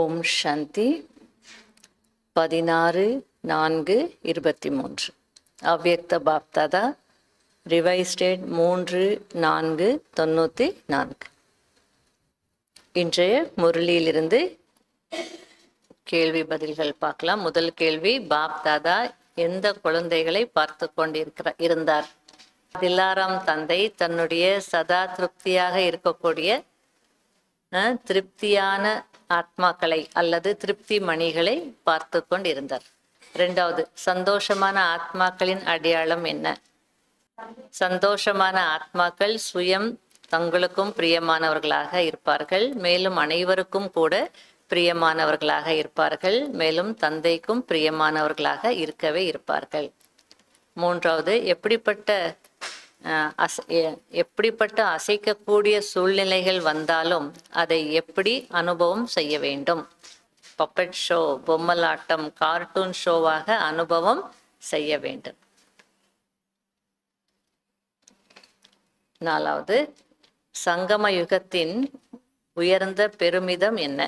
ஓம் சாந்தி பதினாறு நான்கு இருபத்தி மூன்று அவ்யக்த பாப்தாதா ரிவைஸ்டேட் மூன்று நான்கு தொண்ணூற்றி நான்கு இன்றைய முரளியிலிருந்து கேள்வி பதில்கள் பார்க்கலாம் முதல் கேள்வி பாப்தாதா எந்த குழந்தைகளை பார்த்து கொண்டிருக்கிற இருந்தார் தில்லாராம் தந்தை தன்னுடைய சதா திருப்தியாக இருக்கக்கூடிய அஹ், திருப்தியான ஆத்மாக்களை அல்லது திருப்தி மணிகளை பார்த்து கொண்டிருந்தார் ரெண்டாவது சந்தோஷமான ஆத்மாக்களின் அடையாளம் என்ன சந்தோஷமான ஆத்மாக்கள் சுயம் தங்களுக்கும் பிரியமானவர்களாக இருப்பார்கள் மேலும் அனைவருக்கும் கூட பிரியமானவர்களாக இருப்பார்கள் மேலும் தந்தைக்கும் பிரியமானவர்களாக இருக்கவே இருப்பார்கள் மூன்றாவது எப்படிப்பட்ட அஹ், அச- எ- எப்படிப்பட்ட அசைக்கக்கூடிய சூழ்நிலைகள் வந்தாலும் அதை எப்படி அனுபவம் செய்ய வேண்டும் பப்பட் ஷோ பொம்மலாட்டம் கார்ட்டூன் ஷோவாக அனுபவம் செய்ய வேண்டும் நாலாவது சங்கம யுகத்தின் உயர்ந்த பெருமிதம் என்ன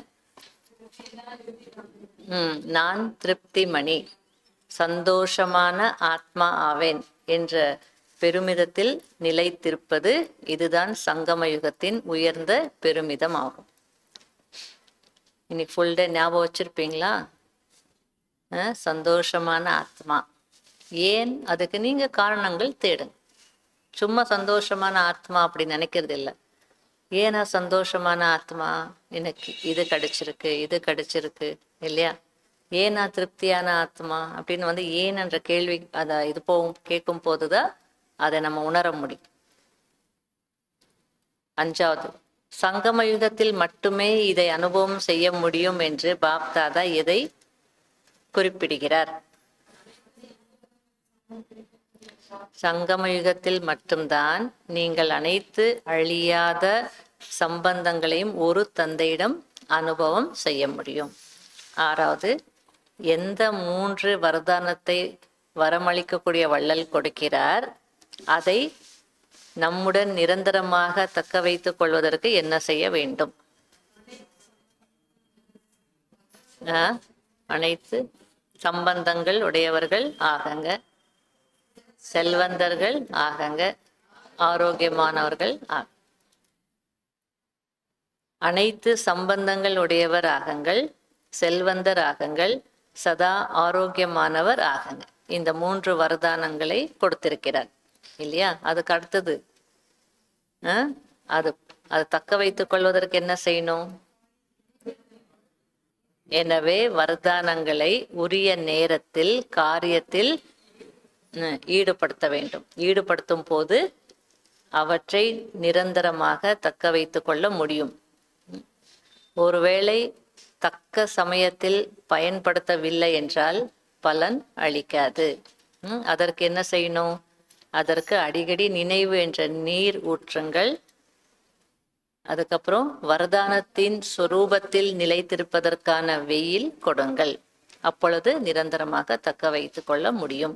ம், நான் திருப்தி மணி சந்தோஷமான ஆத்மா ஆவேன் என்ற பெருமிதத்தில் நிலைத்திருப்பது இதுதான் சங்கம யுகத்தின் உயர்ந்த பெருமிதம் ஆகும் இன்னைக்கு ஃபுல் டே ஞாபகம் வச்சிருப்பீங்களா அஹ், சந்தோஷமான ஆத்மா ஏன் அதுக்கு நீங்க காரணங்கள் தேடுங்க சும்மா சந்தோஷமான ஆத்மா அப்படி நினைக்கிறது இல்லை ஏனா சந்தோஷமான ஆத்மா எனக்கு இது கிடைச்சிருக்கு இது கிடைச்சிருக்கு இல்லையா ஏனா திருப்தியான ஆத்மா அப்படின்னு வந்து ஏன் என்ற கேள்வி அதை இது போகும் கேட்கும் போதுதான் அதை நம்ம உணர முடியும் அஞ்சாவது சங்கம யுகத்தில் மட்டுமே இதை அனுபவம் செய்ய முடியும் என்று பாப்தாதா எதை குறிப்பிடுகிறார் சங்கம யுகத்தில் மட்டும்தான் நீங்கள் அனைத்து அழியாத சம்பந்தங்களையும் ஒரு தந்தையிடம் அனுபவம் செய்ய முடியும் ஆறாவது எந்த மூன்று வரதானத்தை வரமளிக்கக்கூடிய வள்ளல் கொடுக்கிறார் அதை நம்முடன் நிரந்தரமாக தக்க வைத்துக் கொள்வதற்கு என்ன செய்ய வேண்டும் ஆ? அனைத்து சம்பந்தங்கள் உடையவர்கள் ஆகங்க செல்வந்தர்கள் ஆகங்க ஆரோக்கியமானவர்கள் ஆக அனைத்து சம்பந்தங்கள் உடையவர் ஆகங்கள் செல்வந்தர் ஆகங்கள் சதா ஆரோக்கியமானவர் ஆகங்க இந்த மூன்று வரதானங்களை கொடுத்திருக்கிறார் இல்லையா அதுக்கு அடுத்தது ஆ? அது அது தக்க வைத்துக் கொள்வதற்கு என்ன செய்யணும் எனவே வரதானங்களை உரிய நேரத்தில் காரியத்தில் ம், ஈடுபடுத்த வேண்டும் ஈடுபடுத்தும் போது அவற்றை நிரந்தரமாக தக்க வைத்துக் கொள்ள முடியும் ம். ஒருவேளை தக்க சமயத்தில் பயன்படுத்தவில்லை என்றால் பலன் அளிக்காது ம், அதற்கு என்ன செய்யணும் அதற்கு அடிக்கடி நினைவு என்ற நீர் ஊற்றுங்கள் அதுக்கப்புறம் வரதானத்தின் சொரூபத்தில் நிலைத்திருப்பதற்கான வெயில் கொடுங்கள் அப்பொழுது நிரந்தரமாக தக்க வைத்துக் கொள்ள முடியும்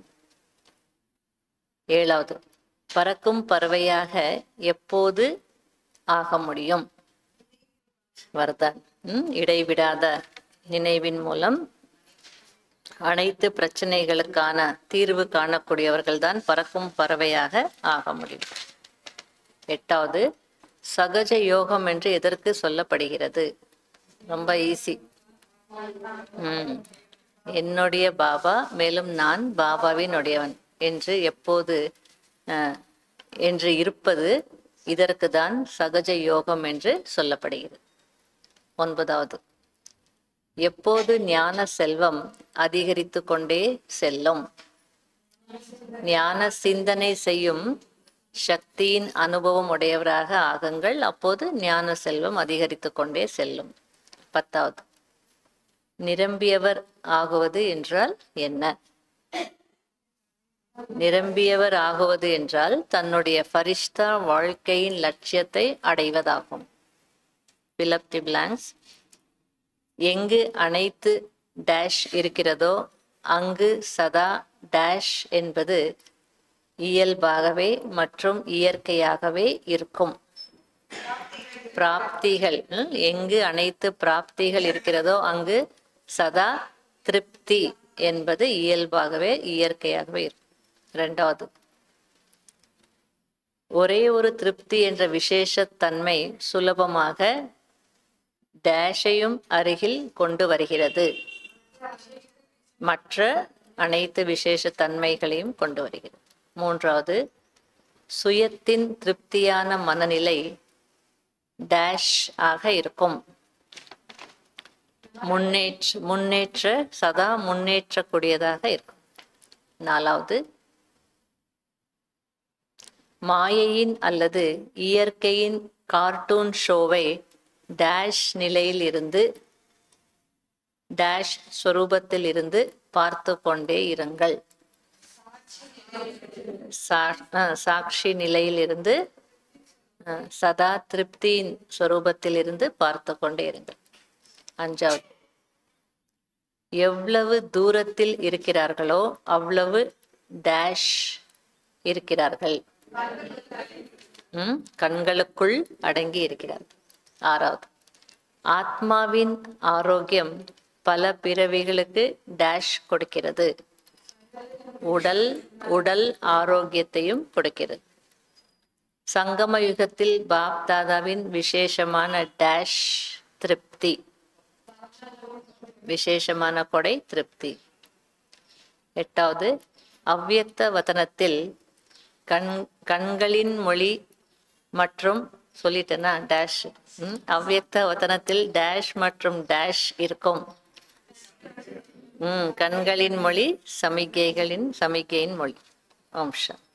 ஏழாவது பறக்கும் பறவையாக எப்போது ஆக முடியும் வரதான் ம், இடைவிடாத நினைவின் மூலம் அனைத்து பிரச்சனைகளுக்கான தீர்வு காணக்கூடியவர்கள் தான் பறக்கும் பறவையாக ஆக முடியும் எட்டாவது சகஜ யோகம் என்று எதற்கு சொல்லப்படுகிறது ரொம்ப ஈஸி ம் என்னுடைய பாபா மேலும் நான் பாபாவின் உடையவன் என்று எப்போது அஹ், என்று இருப்பது இதற்கு தான் சகஜ யோகம் என்று சொல்லப்படுகிறது ஒன்பதாவது எப்போது ஞான செல்வம் அதிகரித்து கொண்டே செல்லும் ஞான சிந்தனை செய்யும் சக்தியின் அனுபவம் உடையவராக ஆகுங்கள் அப்போது ஞான செல்வம் அதிகரித்து கொண்டே செல்லும் பத்தாவது நிரம்பியவர் ஆகுவது என்றால் என்ன நிரம்பியவர் ஆகுவது என்றால் தன்னுடைய ஃபரிஷ்தா வாழ்க்கையின் லட்சியத்தை அடைவதாகும் பிலப் தி பிளாங்க்ஸ் எங்கு அனைத்து டேஷ் இருக்கிறதோ அங்கு சதா டேஷ் என்பது இயல்பாகவே மற்றும் இயற்கையாகவே இருக்கும் பிராப்திகள் ம், எங்கு அனைத்து பிராப்திகள் இருக்கிறதோ அங்கு சதா திருப்தி என்பது இயல்பாகவே இயற்கையாகவே இருக்கும் ரெண்டாவது ஒரே ஒரு திருப்தி என்ற விசேஷத்தன்மை சுலபமாக டேஷையும் அருகில் கொண்டு வருகிறது மற்ற அனைத்து விசேஷ தன்மைகளையும் கொண்டு வருகிறது மூன்றாவது சுயத்தின் திருப்தியான மனநிலை டேஷ் ஆக இருக்கும் முன்னேற்ற முன்னேற்ற சதா முன்னேற்றக்கூடியதாக இருக்கும் நாலாவது மாயையின் அல்லது இயற்கையின் கார்ட்டூன் ஷோவை டேஷ் நிலையில் இருந்து டேஷ் ஸ்வரூபத்தில் இருந்து பார்த்து கொண்டே இருங்கள் சா- அஹ், சாட்சி நிலையில் இருந்து அஹ், சதா திருப்தியின் ஸ்வரூபத்தில் இருந்து பார்த்து கொண்டே இருங்கள் அஞ்சாவது எவ்வளவு தூரத்தில் இருக்கிறார்களோ அவ்வளவு டேஷ் இருக்கிறார்கள் ம், கண்களுக்குள் அடங்கி இருக்கிறார்கள் ஆறாவது ஆத்மாவின் ஆரோக்கியம் பல பிறவிகளுக்கு டேஷ் கொடுக்கிறது உடல் உடல் ஆரோக்கியத்தையும் கொடுக்கிறது சங்கம யுகத்தில் பாப் தாதாவின் விசேஷமான டேஷ் திருப்தி விசேஷமான கொடை திருப்தி எட்டாவது அவ்யக்த வதனத்தில் கண் கண்களின் மொழி மற்றும் சொல்லிட்டேன்னா டேஷ் ம், அவ்யக்த வதனத்தில் டேஷ் மற்றும் டேஷ் இருக்கும் ம் கண்களின் மொழி சமிகைகளின் சமிகையின் மொழி ஓம் சாந்தி